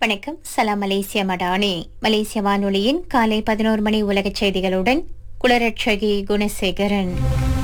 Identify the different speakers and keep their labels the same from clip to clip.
Speaker 1: வணக்கம் சலாம் மலேசிய மடானி மலேசிய வானொலியின் காலை பதினோரு மணி உலகச் செய்திகளுடன் குளரட்சகி குணசேகரன்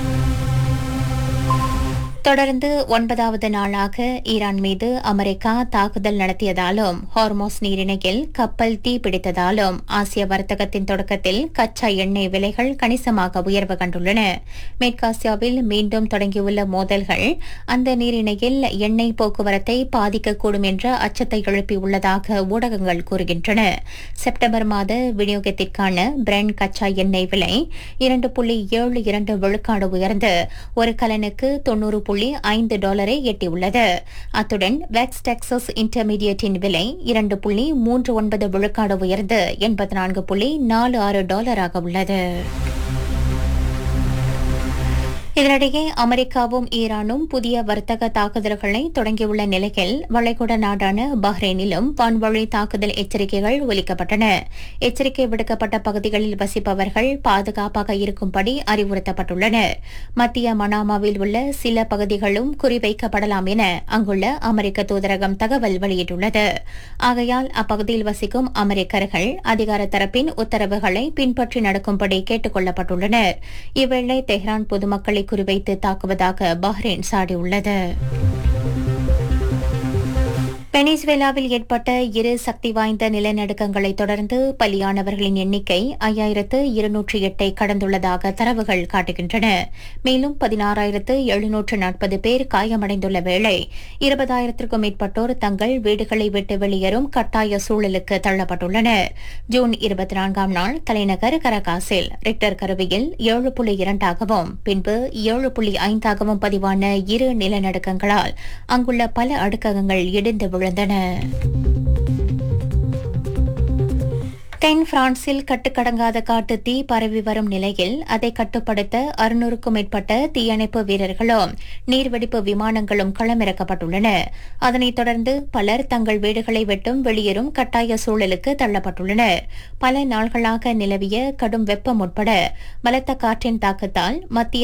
Speaker 1: தொடர்ந்து ஒன்பதாவது நாளாக ஈரான் மீது அமெரிக்கா தாக்குதல் நடத்தியதாலும் ஹார்மோஸ் நீரிணையில் கப்பல் தீப்பிடித்ததாலும் ஆசிய வர்த்தகத்தின் தொடக்கத்தில் கச்சா எண்ணெய் விலைகள் கணிசமாக உயர்வு கண்டுள்ளன மேற்காசியாவில் மீண்டும் தொடங்கியுள்ள மோதல்கள் அந்த நீரிணையில் எண்ணெய் போக்குவரத்தை பாதிக்கக்கூடும் என்ற அச்சத்தை எழுப்பியுள்ளதாக ஊடகங்கள் கூறுகின்றன செப்டம்பர் மாத விநியோகத்திற்கான பிரெண்ட் கச்சா எண்ணெய் விலை இரண்டு புள்ளி ஏழு இரண்டு விழுக்காடு உயர்ந்து ஒரு கலனுக்கு தொன்னூறு புள்ளி ஐந்து டாலரை எட்டியுள்ளது அத்துடன் வெக்ஸ் டெக்சஸ் இன்டர்மீடியட்டின் விலை இரண்டு புள்ளி மூன்று ஒன்பது விழுக்காடு உயர்ந்து எண்பத்தி நான்கு புள்ளி நாலு ஆறு டாலராக உள்ளது இதனிடையே அமெரிக்காவும் ஈரானும் புதிய வர்த்தக தாக்குதல்களை தொடங்கியுள்ள நிலையில் வளைகுடா நாடான பஹ்ரைனிலும் வான்வழி தாக்குதல் எச்சரிக்கைகள் ஒலிக்கப்பட்டன எச்சரிக்கை விடுக்கப்பட்ட பகுதிகளில் வசிப்பவர்கள் பாதுகாப்பாக இருக்கும்படி அறிவுறுத்தப்பட்டுள்ளனர் மத்திய மனாமாவில் உள்ள சில பகுதிகளும் குறிவைக்கப்படலாம் என அங்குள்ள அமெரிக்க தூதரகம் தகவல் வெளியிட்டுள்ளது ஆகையால் அப்பகுதியில் வசிக்கும் அமெரிக்கர்கள் அதிகார தரப்பின் உத்தரவுகளை பின்பற்றி நடக்கும்படி கேட்டுக் கொள்ளப்பட்டுள்ளனர் இவ்வேளை தெஹ்ரான் பொதுமக்களை குறிவைத்து தாக்குவதாக பஹ்ரைன் சாடியுள்ளது வெனிசுவேலாவில் ஏற்பட்ட இரு சக்தி வாய்ந்த நிலநடுக்கங்களை தொடர்ந்து பலியானவர்களின் எண்ணிக்கை ஐயாயிரத்து இருநூற்றி எட்டை கடந்துள்ளதாக தரவுகள் காட்டுகின்றன மேலும் பதினாறாயிரத்து எழுநூற்று நாற்பது பேர் காயமடைந்துள்ள வேளை இருபதாயிரத்திற்கும் மேற்பட்டோர் தங்கள் வீடுகளை விட்டு வெளியேறும் கட்டாய சூழலுக்கு தள்ளப்பட்டுள்ளனர் ஜூன் இருபத்தி நான்காம் நாள் தலைநகர் கரகாசில் ரிக்டர் கருவியில் ஏழு புள்ளி இரண்டாகவும் பின்பு ஏழு புள்ளி ஐந்தாகவும் பதிவான இரு நிலநடுக்கங்களால் அங்குள்ள பல அடுக்ககங்கள் இடிந்து விழுந்தன தென் பிரான்சில் கட்டுக்கடங்காத காட்டு தீ பரவி வரும் நிலையில் அதை கட்டுப்படுத்த அறுநூறுக்கும் மேற்பட்ட தீயணைப்பு வீரர்களும் நீர்வெடிப்பு விமானங்களும் களமிறக்கப்பட்டுள்ளன அதனைத் தொடர்ந்து பலர் தங்கள் வீடுகளை விட்டும் வெளியேறும் கட்டாய சூழலுக்கு தள்ளப்பட்டுள்ளனர் பல நாள்களாக நிலவிய கடும் வெப்பம் உட்பட பலத்த காற்றின் தாக்கத்தால் மத்திய